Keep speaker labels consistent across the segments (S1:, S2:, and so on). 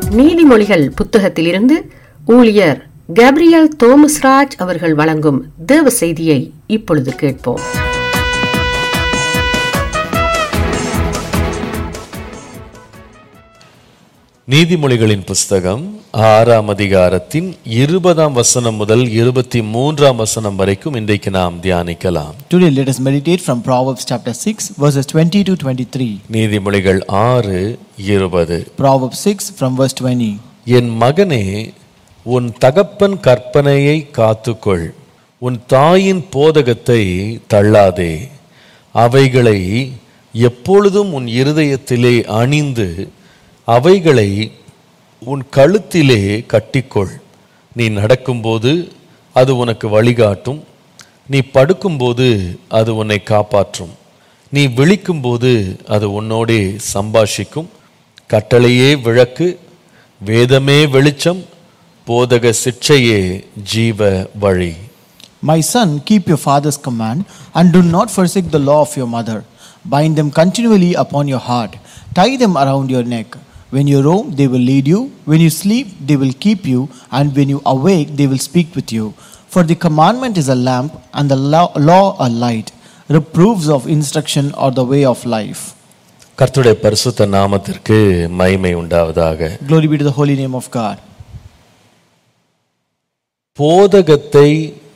S1: நீதிமொழிகள் புத்தகத்திலிருந்து ஊழியர் கேப்ரியல் தோமஸ்ராஜ் அவர்கள் வழங்கும் தேவ செய்தியை இப்பொழுது கேட்போம்
S2: நீதிமொழிகளின் புஸ்தகம் ஆறாம் அதிகாரத்தின் இருபதாம் வசனம் முதல் இருபத்தி மூன்றாம் வசனம் வரைக்கும் இன்றைக்கு நாம் தியானிக்கலாம்
S3: Today, let us meditate from Proverbs chapter 6, verses 20 to 23.
S2: நீதிமொழிகள் ஆறு இருபது
S3: Proverbs 6, from verse 20.
S2: என் மகனே உன் தகப்பன் கற்பனையை காத்துக்கொள் உன் தாயின் போதகத்தை தள்ளாதே அவைகளை எப்பொழுதும் உன் இருதயத்திலே அணிந்து அவைகளை உன் கழுத்திலே கட்டிக்கொள் நீ நடக்கும்போது அது உனக்கு வழிகாட்டும் நீ படுக்கும்போது அது உன்னை காப்பாற்றும் நீ விழிக்கும்போது அது உன்னோடே சம்பாஷிக்கும் கட்டளையே விளக்கு வேதமே வெளிச்சம் போதக சிற்றையே ஜீவ வழி
S3: My son, keep your father's command, and do not forsake the law of your mother. Bind them continually upon your heart, tie them around your neck. When you roam, they will lead you. When you sleep, they will keep you. And when you awake, they will speak with you. For the commandment is a lamp, and the law, law a light. Reproofs of instruction are the way of life.
S2: கர்த்தருடைய பரிசுத்த நாமத்திற்கு மகிமை உண்டாவதாக
S3: Glory be to the holy name of God.
S2: போதகத்தை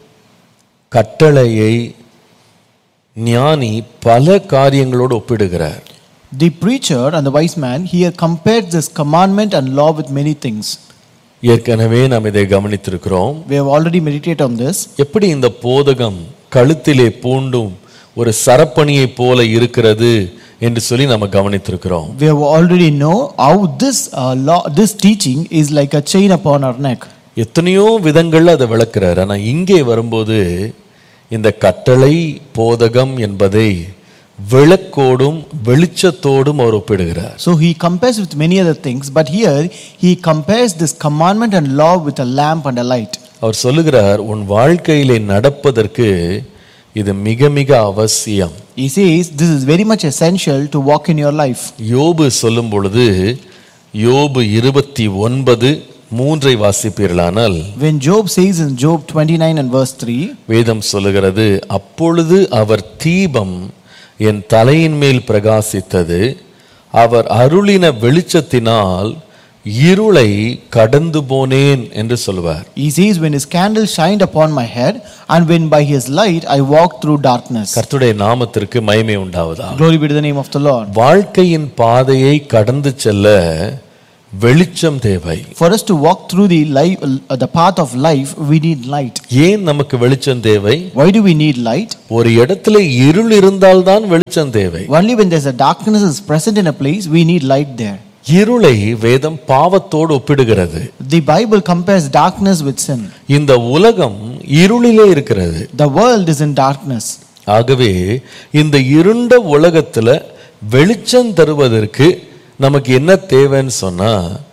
S2: கட்டளையை ஞானி பல காரியங்களோடு ஒப்பிடுகிறார்
S3: The preacher and the wise man here compared this commandment and law with many things.
S2: ஏற்கனவே நாம் இதை கவனித்திருக்கிறோம்
S3: We have already meditated on this.
S2: எப்படி இந்த போதகம் கழுத்திலே பூண்டும் ஒரு சரப்பணியை போல இருக்கிறது என்று சொல்லி நம்ம கவனித்திருக்கிறோம்
S3: We have already know how this uh, law, this teaching is like a chain upon our neck.
S2: எத்தனையோ விதங்கள்ல அதை விளக்குறார் ஆனா இங்கே வரும்போது இந்த கட்டளை போதகம் என்பதை விளக்கோடும் வெளிச்சத்தோடும் அவர் ஒப்பிடுகிறார்
S3: So he compares with many other things, but here he compares this commandment and law with a lamp and a light.
S2: அவர் சொல்லுகிறார் உன் வாழ்க்கையிலே நடப்பதற்கு இது மிக மிக அவசியம்
S3: He says this is very much essential to walk in your life.
S2: யோபு சொல்லும் பொழுது யோபு இருபத்தி ஒன்பது மூன்றை வாசிப்பீர்களானால்
S3: When Job says in Job 29 and verse 3,
S2: வேதம் சொல்லுகிறது அப்பொழுது அவர் தீபம் என் தலையின் மேல் பிரகாசித்தது அவர் அருளின வெளிச்சத்தினால் இருளை கடந்து போனேன் என்று சொல்வார்
S3: he says, When his candle shined upon my head, and when by his light I walked through darkness.
S2: கர்த்தருடைய நாமத்திற்கு மகிமை உண்டாவதா
S3: Glory be to the name of the Lord.
S2: வாழ்க்கையின் பாதையை கடந்து செல்ல வெளிச்சம் தேவை
S3: For us to walk through the life, uh, the path of life, we need light.
S2: ஏன் நமக்கு வெளிச்சம் தேவை
S3: Why do we need light?
S2: ஒரு இடத்துல இருள் இருந்தால்தான் வெளிச்சம் தேவை
S3: Only when there's a darkness is present in a place, we need light there.
S2: இருளை வேதம் பாவத்தோடு ஒப்பிடுகிறது
S3: The Bible compares darkness with sin.
S2: இந்த உலகம் இருளிலே இருக்கிறது
S3: The world is in darkness.
S2: ஆகவே இந்த இருண்ட உலகத்துல வெளிச்சம் தருவதற்கு நமக்கு என்ன தேவைன்னு சொன்னா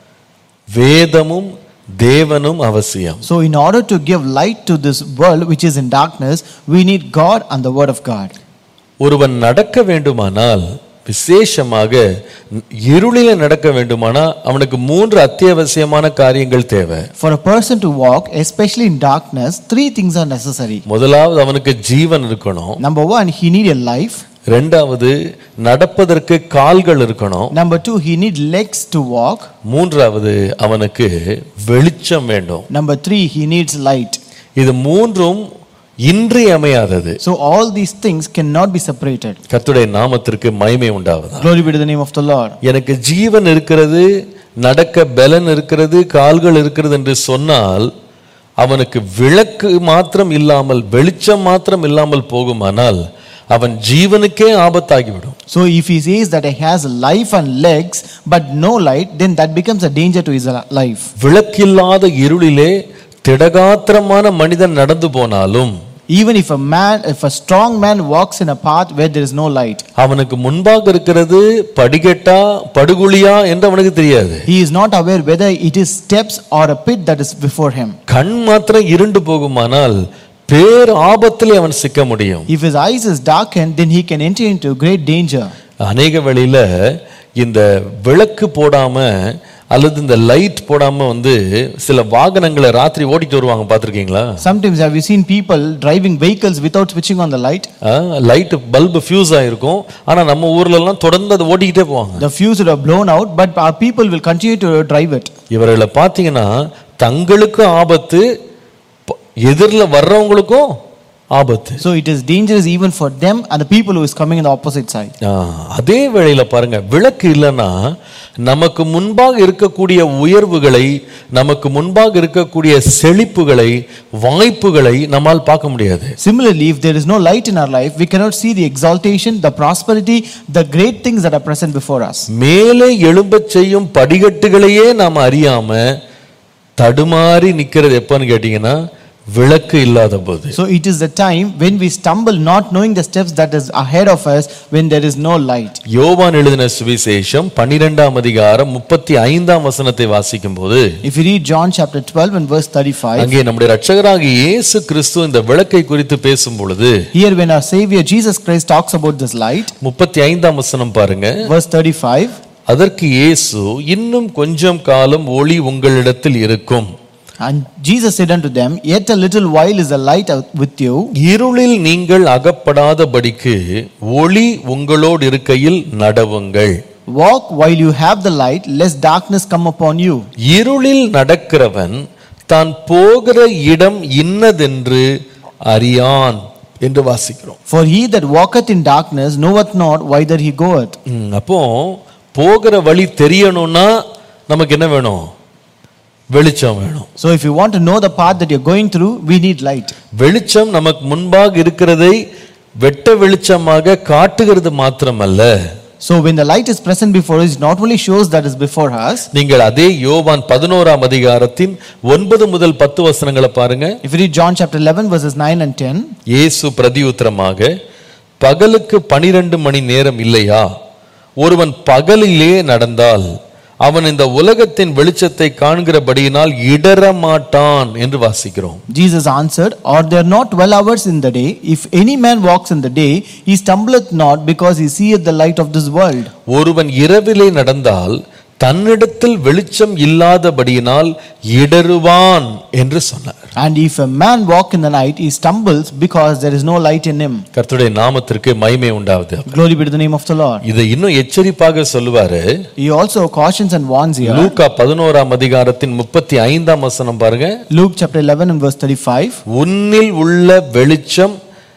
S2: வேதமும் தேவனும் அவசியம்
S3: So, in order to give light to this world which is in darkness, we need God and the Word of God.
S2: ஒருவன் நடக்க வேண்டுமானால் விசேஷமாக இருளில நடக்க வேண்டுமானால் அவனுக்கு மூன்று அத்தியாவசியமான காரியங்கள் தேவை
S3: For a person to walk, especially in darkness, three things are necessary.
S2: முதலாவது அவனுக்கு ஜீவன் இருக்கணும்
S3: Number one, he need a life.
S2: ரெண்டாவது நடப்பதற்கு கால்கள் இருக்கணும்
S3: Number two, he need legs to walk.
S2: மூன்றாவது அவனுக்கு வெளிச்சம் வேண்டும்
S3: Number three, he needs light.
S2: இது மூன்றும் இன்றியமையாதது
S3: So all these things cannot be separated.
S2: கர்த்தருடைய நாமத்திற்கு மகிமை உண்டாவதா
S3: Glory be to the name of the Lord.
S2: எனக்கு ஜீவன் இருக்கிறது நடக்க பலன் இருக்கிறது கால்கள் இருக்கிறது என்று சொன்னால் அவனுக்கு விளக்கு மாத்திரம் இல்லாமல் வெளிச்சம் மாத்திரம் இல்லாமல் போகுமானால் அவன் ஜீவனுக்கே ஆபத்தாகிவிடும்
S3: So if he says that he has life and legs but no light, then that becomes a danger to his life.
S2: விளக்கில்லாத இருளிலே திடகாத்திரமான மனிதன் நடந்து போனாலும்
S3: Even if a man, if a strong man walks in a path where there is no light,
S2: அவனுக்கு முன்பாக இருக்கிறது படிக்கட்டா படுகுழியா என்று அவனுக்கு தெரியாது
S3: he is not aware whether it is steps or a pit that is before him.
S2: கண் மாத்திரம் இருண்டு போகுமானால் பேர் ஆபத்திலே அவன் சிக்க முடியும்
S3: If his eyes is darkened, then he can enter into great danger.
S2: அநேக வழியில இந்த விளக்கு போடாம அல்லது இந்த லைட் போடாம வந்து சில வாகனங்களை ராத்திரி ஓட்டிட்டு வருவாங்க பார்த்திருக்கீங்களா
S3: Sometimes have you seen people driving vehicles without switching on the light?
S2: Light bulb fuse ஆயிருக்கும் ஆனா நம்ம ஊர்ல எல்லாம் தொடர்ந்து அதை ஓட்டிக்கிட்டே போவாங்க
S3: The fuse would have blown out, but our people will continue to drive it.
S2: இவர்களை பார்த்தீங்கன்னா தங்களுக்கும் ஆபத்து ப- எதிர்ல வர்றவங்களுக்கும் ஆபத்து
S3: So it is dangerous even for them and the people who is coming in the opposite side.
S2: ஆ, அதே வேளையில பாருங்க விளக்கு இல்லைன்னா நமக்கு முன்பாக இருக்கக்கூடிய உயர்வுகளை நமக்கு முன்பாக இருக்கக்கூடிய செழிப்புகளை வாய்ப்புகளை நம்மால் பார்க்க முடியாது
S3: Similarly, if there is no light in our life, we cannot see the exaltation, the prosperity, the great things that are present before us.
S2: மேலே எழும்பச் செய்யும் படிகட்டுகளையே நாம் அறியாம தடுமாறி நிக்கிறது எப்பன்னு கேட்டீங்கன்னா விளக்கு இல்லாத போது
S3: So it is the time when we stumble not knowing the steps that is ahead of us when there is no light.
S2: யோவான் எழுதின சுவிசேஷம் பன்னிரெண்டாம் அதிகாரம் முப்பத்தி ஐந்தாம் வசனத்தை வாசிக்கும் போது
S3: If you read John chapter 12 and verse 35,
S2: அங்கே நம்முடைய ரட்சகராகிய இயேசு கிறிஸ்து இந்த விளக்கை குறித்து பேசும் பொழுது
S3: here when our Savior Jesus Christ talks about this light,
S2: முப்பத்தி ஐந்தாம் வசனம் பாருங்க
S3: verse 35,
S2: அதற்கு இயேசு இன்னும் கொஞ்சம் காலம் ஒளி உங்களிடத்தில் இருக்கும்
S3: and Jesus said unto them, Yet a little while is the light out with you,
S2: இருளில் நீங்கள் அகப்படாதபடிக்கு ஒளி உங்களோடு இருக்கையில் நடவுங்கள்
S3: walk while you have the light, lest darkness come upon you.
S2: இருளில் நடக்கிறவன் தான் போகிற இடம் இன்னதென்று அறியான் என்று வாசிக்கிறோம்
S3: For he that walketh in darkness knoweth not whither he goeth.
S2: ம், அப்போ போகிற வழி தெரியணும்னா நமக்கு என்ன வேணும் வெளிச்சம் வேணும்
S3: So if you want to know the path that you're going through, we need light.
S2: வெளிச்சம் நமக்கு முன்பாக இருக்கிறதை வெட்ட வெளிச்சமாக காட்டுகிறது மாத்திரமல்ல
S3: So when the light is present before us, it not only shows that is before us,
S2: நீங்கள் அதே யோவான் பதினோராம் அதிகாரத்தின் ஒன்பது முதல் பத்து வசனங்களை பாருங்க
S3: if you read John chapter 11 verses 9 and 10,
S2: இயேசு பிரதியுத்தரமாக பகலுக்கு பனிரெண்டு மணி நேரம் இல்லையா ஒருவன் பகலிலே நடந்தால் அவன் இந்த உலகத்தின் வெளிச்சத்தை காண்கிறபடியினால் இடற மாட்டான் என்று வாசிக்கிறோம்
S3: Jesus answered, Are there not twelve hours in the day? If any man walks in the day, he stumbleth not because he seeth the light of this world.
S2: ஒருவன் இரவிலே நடந்தால் தன்னிடத்தில் வெளிச்சம் இல்லாதபடியினால் இடறுவான் என்று சொன்னார்
S3: And if a man walk in the night, he stumbles because there is no light in him.
S2: கர்த்தருடைய நாமத்திற்கு மகிமை உண்டாவது
S3: Glory be to the name of the Lord.
S2: இதை இன்னும் எச்சரிப்பாக சொல்லுவாரு
S3: He also cautions and warns here.
S2: லூக்கா பதினோராம் அதிகாரத்தின் முப்பத்தி ஐந்தாம் வசனம் பாருங்க
S3: Luke chapter 11 and verse 35.
S2: உன்னில் உள்ள வெளிச்சம்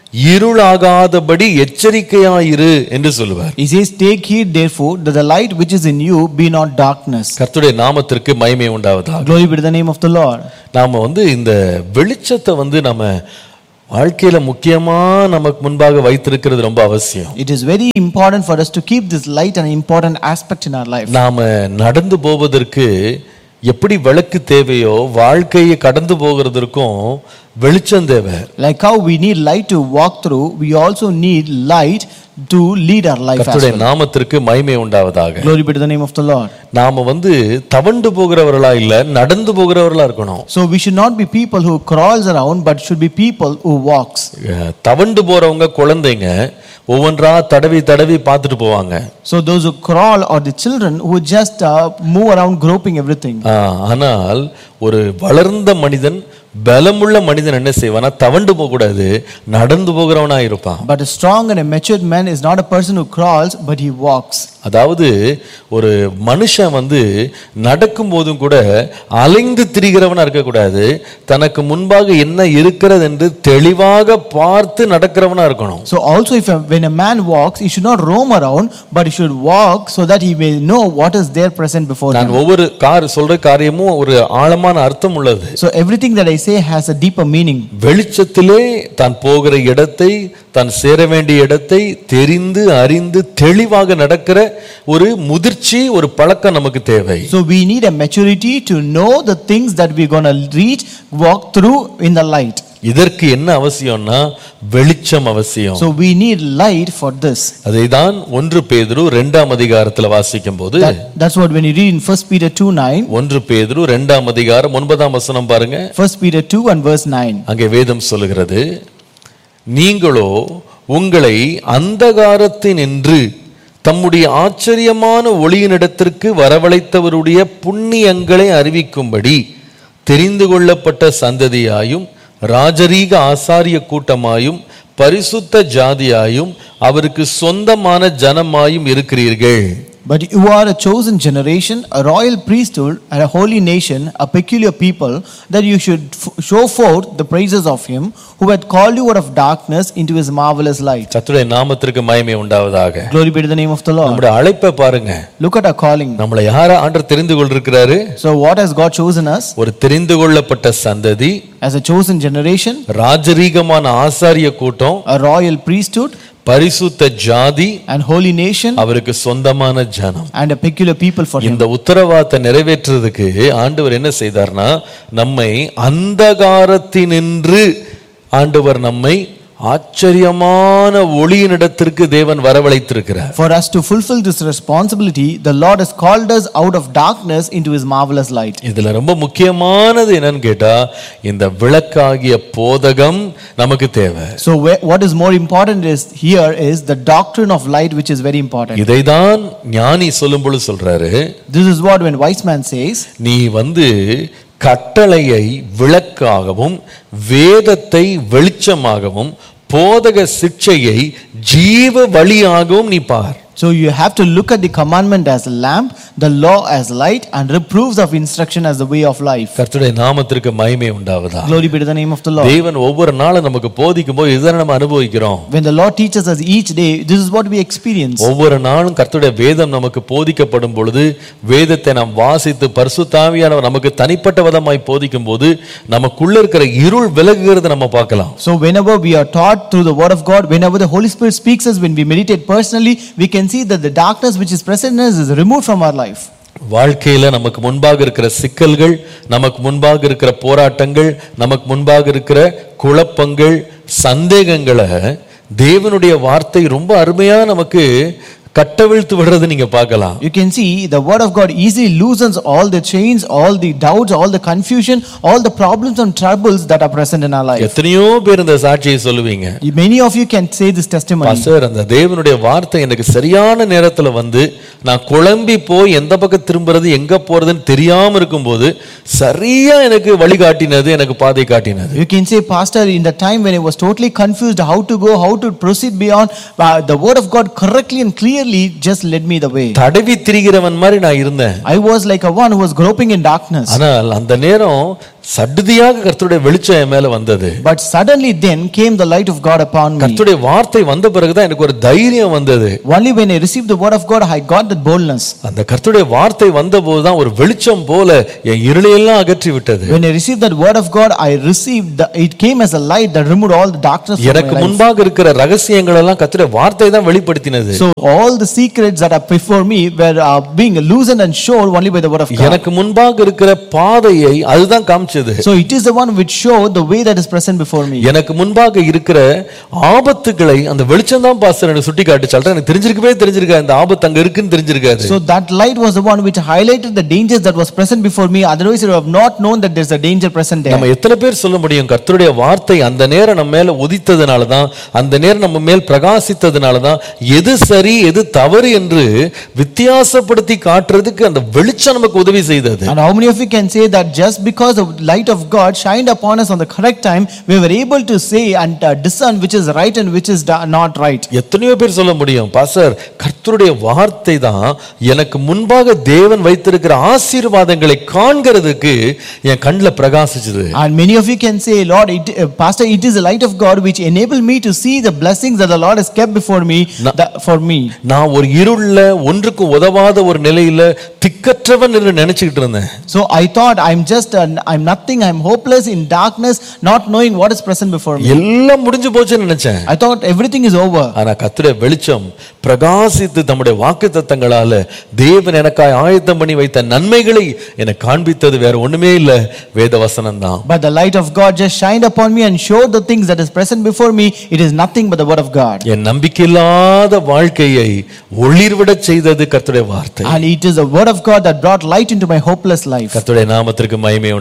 S2: இருளாகாதபடி எச்சரிக்கையாயிரு என்று சொல்லுவார்
S3: He says, Take heed therefore that the light which is in you be not darkness.
S2: கர்த்தருடைய நாமத்திற்கு மகிமை உண்டாவதாக
S3: Glory be to the name of the Lord.
S2: நாம வந்து இந்த வெளிச்சத்தை வந்து நம்ம வாழ்க்கையில முக்கியமா நமக்கு முன்பாக வைத்திருக்கிறது ரொம்ப அவசியம்
S3: It is very important for us to keep this light an important aspect in our life.
S2: நாம நடந்து போவதற்கு எப்படி விளக்கு தேவையோ வாழ்க்கையை கடந்து போகிறதற்கும் வெளிச்சம் தேவை
S3: Like how we need light to walk through, we also need light to lead our life as
S2: கர்த்தருடைய
S3: well.
S2: நாமத்திற்கு மகிமை உண்டாவதாக
S3: Glory be to the name of the Lord.
S2: நாம வந்து தவண்டு போகிறவர்களா இல்ல நடந்து போகிறவர்களா இருக்கணும்
S3: So we should not be people who crawls around, but should be people who walks.
S2: அஹ், தவண்டு போறவங்க குழந்தைங்க ஒவ்வொன்றா தடவி தடவி பார்த்துட்டு போவாங்க
S3: So those who crawl are the children who just uh, move around groping everything.
S2: ஆஹ், ஆனால் ஒரு வளர்ந்த மனிதன் பலமுள்ள மனிதன் என்ன செய்வானா தவண்டு போக கூடாது நடந்து போகிறவனா இருப்பான்
S3: But a strong and a matured man is not a person who crawls, but he walks.
S2: அதாவது ஒரு மனுஷன் வந்து நடக்கும் போதும் கூட அலைந்து திரிகிறவனா இருக்கக்கூடாது தனக்கு முன்பாக என்ன இருக்கிறது என்று தெளிவாக பார்த்து நடக்கிறவனா இருக்கணும்
S3: So also, if a, when a man walks, he should not roam around, but he should walk so that he may know what is there present before
S2: நான்
S3: him.
S2: ஒவ்வொரு கார் சொல்ற காரியமும் ஒரு ஆழமான அர்த்தம் உள்ளது
S3: So everything that I say has a deeper meaning.
S2: வெளிச்சத்திலே தான் போகிற இடத்தை தான் சேர வேண்டிய இடத்தை தெரிந்து அறிந்து தெளிவாக நடக்கிற ஒரு முதிர்ச்சி ஒரு பழக்கம் நமக்கு தேவை
S3: So we need a maturity to know the things that we're going to reach, walk through in the light.
S2: இதற்கு என்ன அவசியம்னா வெளிச்சம் அவசியம்
S3: So we need light for this.
S2: அதை தான் ஒன்று பேதுரு ரெண்டாம் அதிகாரத்துல வாசிக்கும் போது
S3: That, that's what when you read in 1 Peter 2 9,
S2: ஒன்று பேதுரு ரெண்டாம் அதிகாரம் ஒன்பதாம் வசனம் பாருங்க
S3: 1 Peter 2 and verse 9.
S2: அங்கே வேதம் சொல்லுகிறது நீங்களோ உங்களை அந்தகாரத்தினின்று தம்முடைய ஆச்சரியமான ஒளியினிடத்திற்கு வரவழைத்தவருடைய புண்ணியங்களை அறிவிக்கும்படி தெரிந்து கொள்ளப்பட்ட சந்ததியாயும் ராஜரீக ஆசாரிய கூட்டமாயும் பரிசுத்த ஜாதியாயும் அவருக்கு சொந்தமான ஜனமாயும் இருக்கிறீர்கள்
S3: But you are a chosen generation, a royal priesthood, and a holy nation, a peculiar people, that you should f- show forth the praises of him who had called you out of darkness into his marvelous light.
S2: கர்த்தருடைய நாமத்திற்கு மகிமை உண்டாவதாக
S3: Glory be to the name of the Lord.
S2: நம்முடைய அழைப்பை பாருங்க
S3: Look at our calling.
S2: நம்மளை யார ஆண்டர் தெரிந்து கொண்டிருக்கிறாரு
S3: So, what has God chosen us?
S2: ஒரு தெரிந்து கொள்ளப்பட்ட சந்ததி
S3: As a chosen generation,
S2: ராஜரீகமான ஆசாரிய கூட்டம்
S3: a royal priesthood,
S2: பரிசுத்த ஜாதி
S3: and holy nation,
S2: அவருக்கு சொந்தமான ஜனம்
S3: and a peculiar people for him.
S2: இந்த உத்தரவாதத்தை நிறைவேற்றுறதுக்கு ஆண்டவர் என்ன செய்தார்னா நம்மை அந்தகாரத்தினின்று ஆண்டவர் நம்மை ஆச்சரியமான ஒளியினிடத்திற்கு தேவன் வரவழைத்திருக்கிறார்
S3: For us to fulfill this responsibility, the Lord has called us out of darkness into his marvelous light.
S2: இதுல ரொம்ப முக்கியமானது என்னன்னு கேட்டா இந்த விளக்காகிய போதகம் நமக்கு தேவை
S3: So, where, what is more important is here is the doctrine of light, which is very important.
S2: இதைதான் ஞானி சொல்லும் பொழுது சொல்றாரு
S3: This is what when wise man says,
S2: நீ வந்து கட்டளையை விளக்காகவும் வேதத்தை வெளிச்சமாகவும் போதக சிக்ஷையை ஜீவ வழியாகவும் நீ பார்
S3: so you have to look at the commandment as a lamp, the law as light, and reproofs of instruction as the way of life.
S2: கர்த்தருடைய நாமத்திற்கு மகிமை உண்டாவதா
S3: Glory be to the name of the Lord.
S2: தேவன் ஒவ்வொரு நாளும் நமக்கு போதிக்கும் போது இதுதான் நம்ம அனுபவிக்கிறோம்
S3: When the Lord teaches us each day, this is what we experience.
S2: ஒவ்வொரு நாளும் கர்த்தருடைய வேதம் நமக்கு போதிக்கப்படும் பொழுது வேதத்தை நாம் வாசித்து பரிசுத்தாவியானவர் நமக்கு தனிப்பட்ட விதமாய் போதிக்கும் போது நமக்குள்ள இருக்கிற இருள் விலகுகிறத நம்ம பார்க்கலாம்
S3: So whenever we are taught through the word of God, whenever the Holy Spirit speaks us, when we meditate personally, we can see that the darkness which is present in us is removed from our life.
S2: வாழ்க்கையில நமக்கு முன்பாக இருக்கிற சிக்கல்கள் நமக்கு முன்பாக இருக்கிற போராட்டங்கள் நமக்கு முன்பாக இருக்கிற குழப்பங்கள் சந்தேகங்களை தேவனுடைய வார்த்தை ரொம்ப அருமையா நமக்கு கட்டவிழ்த்து விடுறது நீங்க பார்க்கலாம்
S3: You can see the word of God easily loosens all the chains, all the doubts, all the confusion, all the problems and troubles that are present in our life.
S2: எத்தனையோ பேர் இந்த சாட்சியை சொல்லுவீங்க
S3: Many of you can say this testimony.
S2: Pastor அந்த தேவனுடைய வார்த்தை எனக்கு சரியான நேரத்துல வந்து நான் குழம்பி போய் எந்த பக்கம் திரும்புறது எங்க போறதுன்னு தெரியாம இருக்கும்போது சரியா எனக்கு வழிகாட்டினது எனக்கு பாதை காட்டினது
S3: You can say, Pastor, in the time when I was totally confused how to go, how to proceed beyond, uh, the word of God correctly and clearly just led me the way.
S2: தடவி திரிகிறவன் மாதிரி நான் இருந்தேன்
S3: I was like a one who was groping in darkness.
S2: ஆனால் அந்த நேரம் சடுதியாக கர்த்தருடைய வெளிச்சம் என் மேல வந்தது
S3: But suddenly then came the light of God upon me.
S2: கர்த்தருடைய வார்த்தை வந்த பிறகுதான் எனக்கு ஒரு தைரியம் வந்தது
S3: Only when I received the word of God, I got that boldness.
S2: அந்த கர்த்தருடைய வார்த்தை வந்த போதுதான் ஒரு வெளிச்சம் போல என் இருளையெல்லாம் அகற்றி விட்டது
S3: When I received that word of God, I received the, it came as a light that removed all the darkness from
S2: எனக்கு
S3: my life.
S2: முன்பாக இருக்கிற ரகசியங்கள் எல்லாம் கர்த்தருடைய வார்த்தை தான் வெளிப்படுத்தினது
S3: So all the secrets that are before me were uh, being loosened and shown only by the word of God.
S2: எனக்கு முன்பாக இருக்கிற பாதையை அதுதான் காமிச்சது
S3: So it is the one which showed the way that is present before me.
S2: எனக்கு முன்பாக இருக்கிற ஆபத்துகளை அந்த வெளிச்சம் தான் பாஸ்டர் எனக்கு சுட்டி காட்டி சொல்றேன் எனக்கு தெரிஞ்சிருக்கவே தெரிஞ்சிருக்காது இந்த ஆபத்து அங்க இருக்குன்னு தெரிஞ்சிருக்காது
S3: So that light was the one which highlighted the dangers that was present before me. Otherwise, you would have not known that there's a danger present there.
S2: நம்ம எத்தனை பேர் சொல்ல முடியும் கர்த்தருடைய வார்த்தை அந்த நேரம் நம்ம மேல உதித்ததுனால தான் அந்த நேரம் நம்ம மேல் பிரகாசித்ததுனால தான் எது சரி எது தவறு என்று வித்தியாசப்படுத்தி காட்டுறதுக்கு அந்த வெளிச்சம் நமக்கு உதவி செய்தது
S3: And how many of you can say that just because the light of God shined upon us on the correct time, we were able to say and uh, discern which is right and which is da- not right?
S2: எத்தனையோ பேர் சொல்ல முடியும் pastor கர்த்தருடைய வார்த்தை தான் எனக்கு முன்பாக தேவன் வைத்திருக்கிற ஆசீர்வாதங்களை காண்கிறதுக்கு என் கண்ணில் பிரகாசிச்சது
S3: And many of you can say, Lord, it, uh, Pastor, it is the light of God which enabled me to see the blessings that the Lord has kept before me,
S2: Na-
S3: that, for me.
S2: நான் ஒரு இருள்ல ஒன்றுக்கும் உதவாத ஒரு நிலையில திக்கற்றவன் என்று நினைச்சுக்கிட்டு இருந்தேன்
S3: So I thought I'm just, uh, I'm nothing, I'm hopeless in darkness, not knowing what is present before me.
S2: எல்லாம் முடிஞ்சு போச்சுன்னு நினைச்சேன்
S3: I thought everything is over.
S2: ஆனா கர்த்தருடைய வெளிச்சம் பிரகாசித்து தம்முடைய வாக்கு தத்தங்களால தேவன் எனக்காய் ஆயத்தம் பண்ணி வைத்த நன்மைகளை எனக்கு காண்பித்தது வேற ஒண்ணுமே இல்ல வேத வசனம் தான்
S3: But the light of God just shined upon me and showed the things that is present before me. It is nothing but the word of God.
S2: என் நம்பிக்கையில்லாத வாழ்க்கையை ஒளிர்விடச் செய்தது கர்த்தருடைய வார்த்தை
S3: And it is the word of God that brought light into my hopeless life.
S2: கர்த்தருடைய நாமத்திற்கு மகிமை உண்டாவதாக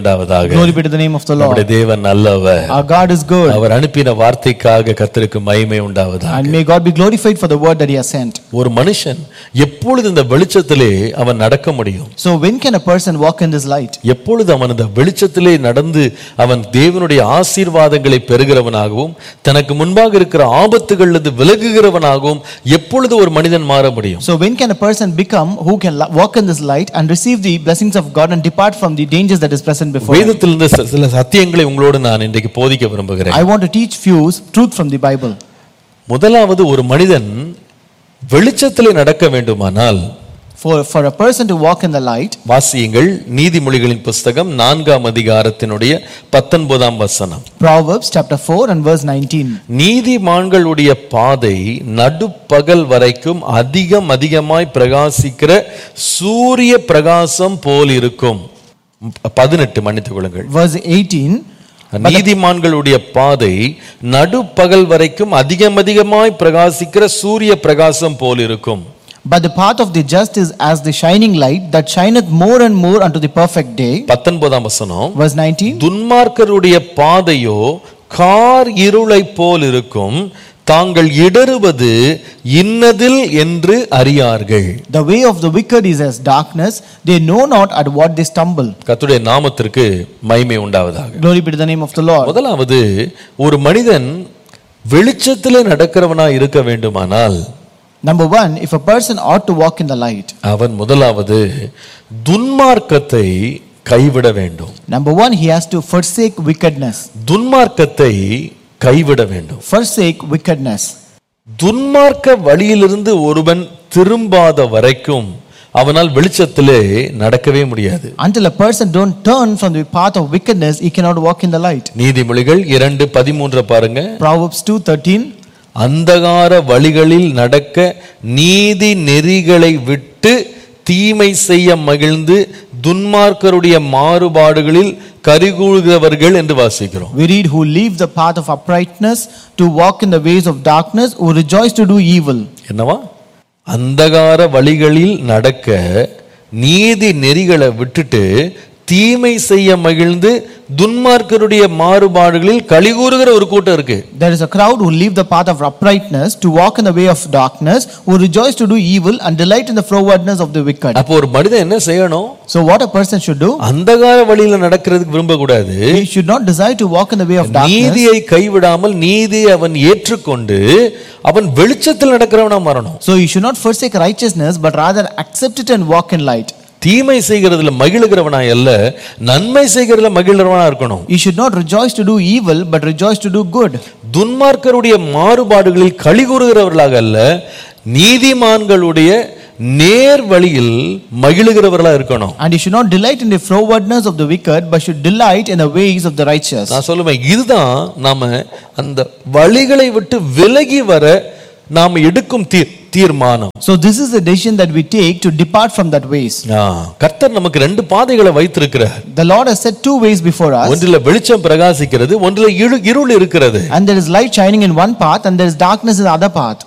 S2: உண்டாவதாக
S3: Glory be to the name of the
S2: நம்முடைய
S3: Lord.
S2: தேவன் நல்லவர்
S3: Our God is good.
S2: அவர் அனுப்பின வார்த்தைக்காக கர்த்தருக்கு மகிமை உண்டாவதாக
S3: And may God be glorified for the word that He has sent.
S2: ஒரு மனுஷன் எப்பொழுது இந்த வெளிச்சத்திலே அவன் நடக்க முடியும்
S3: So, when can a person walk in this light?
S2: எப்பொழுது அவன் இந்த வெளிச்சத்திலே நடந்து அவன் தேவனுடைய ஆசீர்வாதங்களை பெறுகிறவனாகவும் தனக்கு முன்பாக இருக்கிற ஆபத்துகளிலிருந்து விலகுகிறவனாகவும் எப்பொழுது ஒரு மனிதன் மாற முடியும்
S3: So, when can a person become who can li- walk in this light and receive the blessings of God and depart from the dangers that is present before him?
S2: வேதத்திலிருந்து ச- சில சத்தியங்களை உங்களோடு நான் இன்றைக்கு போதிக்க விரும்புகிறேன்
S3: I want to teach few truth from the Bible.
S2: முதலாவது ஒரு மனிதன் வெளிச்சத்திலே நடக்க வேண்டுமானால்
S3: For, for a person to walk in the light,
S2: வாசியுங்கள் நீதிமொழிகளின் புஸ்தகம் நான்காம் அதிகாரத்தினுடைய பத்தொன்பதாம் வசனம்
S3: Proverbs chapter 4 and verse 19.
S2: நீதிமான்களுடைய பாதை நடுப்பகல் வரைக்கும் அதிகம் அதிகமாய் பிரகாசிக்கிற சூரிய பிரகாசம் போல் இருக்கும் பதினெட்டு மன்னித்துக் கொள்ளுங்கள்
S3: Verse 18.
S2: நீதிமான்களுடைய பாதை நடுப்பகல் வரைக்கும் அதிகம் அதிகமாய் பிரகாசிக்கிற சூரிய பிரகாசம் போல் இருக்கும்
S3: But the path of the just is as the shining light that shineth more and more unto the perfect day.
S2: பத்தொன்பதாம் வசனம்
S3: Verse 19.
S2: துன்மார்க்கருடைய பாதையோ கார் இருளைப் போல் இருக்கும் தாங்கள் இடறுவது இன்னதில் என்று அறியார்கள்
S3: The way of the wicked is as darkness, they know not at what they stumble.
S2: கர்த்தருடைய நாமத்திற்கு மகிமை உண்டாவதாக
S3: Glory be to the name of the Lord.
S2: முதலாவது ஒரு மனிதன் வெளிச்சத்திலே நடக்கிறவனா இருக்க வேண்டுமானால்
S3: Number one, if a person ought to walk in the light,
S2: அவன் முதலாவது துன்மார்க்கத்தை கைவிட வேண்டும்
S3: number one, he has to forsake wickedness.
S2: துன்மார்க்கத்தை கைவிட வேண்டும்
S3: Forsake wickedness.
S2: துன்மார்க்க வழியிலிருந்து ஒருவன் திரும்பாத வரைக்கும் அவனால் வெளிச்சத்திலே நடக்கவே முடியாது
S3: Until a person don't turn from the path of wickedness, he cannot walk in the light.
S2: நீதிமொழிகள் இரண்டு பதிமூன்று பாருங்க
S3: Proverbs 2:13.
S2: அந்தகார வழிகளில் நடக்க நீதி நெறிகளை விட்டு தீமை செய்ய மகிழ்ந்து துன்மார்க்கருடைய மாறுபாடுகளில் கரிகூழ்கிறவர்கள் என்று வாசிக்கிறோம்
S3: We read, Who leave the path of uprightness to walk in the ways of darkness, who rejoice to do evil.
S2: என்னவா அந்தகார வழிகளில் நடக்க நீதி நெறிகளை விட்டுட்டு தீமை செய்ய மகிழ்ந்து துன்மார்க்கருடைய மாறுபாடுகளில் கலிகூறுகிற ஒரு கூட்டம் இருக்கு
S3: There is a crowd who leave the path of uprightness to walk in the way of darkness, who rejoice to do evil and delight in the frowardness of the wicked.
S2: அப்போ ஒரு மனிதன் என்ன செய்யணும்
S3: So, what a person should do,
S2: அந்தகார வழியில நடக்கிறதுக்கு விரும்பக்கூடாது
S3: he should not desire to walk in the way of darkness.
S2: நீதியை கைவிடாமல் நீதியை அவன் ஏற்றுக்கொண்டு அவன் வெளிச்சத்தில் நடக்கிறவனா மாறணும்
S3: So, he should not forsake righteousness, but rather accept it and walk in light.
S2: தீமை செய்கிறதுல மகிழுகிறவனா அல்ல நன்மை செய்கிறதுல மகிழ்கிறவனா இருக்கணும்
S3: He should not rejoice to do evil, but rejoice to do good.
S2: துன்மார்க்கருடைய மாறுபாடுகளில் கழிகூறுகிறவர்களாக அல்ல நீதிமான்களுடைய நேர் வழியில் மகிழுகிறவர்களா இருக்கணும்
S3: And he should not delight in the frowardness of the wicked, but should delight in the ways of the righteous.
S2: நான் சொல்லுவேன் இதுதான் நாம அந்த வழிகளை விட்டு விலகி வர நாம் எடுக்கும் தீ தீர்மானம்
S3: So, this is the decision that we take to depart from that ways.
S2: ஆ, கர்த்தர் நமக்கு ரெண்டு பாதைகளை வைத்திருக்கிறார்
S3: The Lord has set two ways before us,
S2: ஒன்றில் வெளிச்சம் பிரகாசிக்கிறது ஒன்றில் இரு இருள் இருக்கிறது
S3: and there is light shining in one path, and there is darkness in the other path.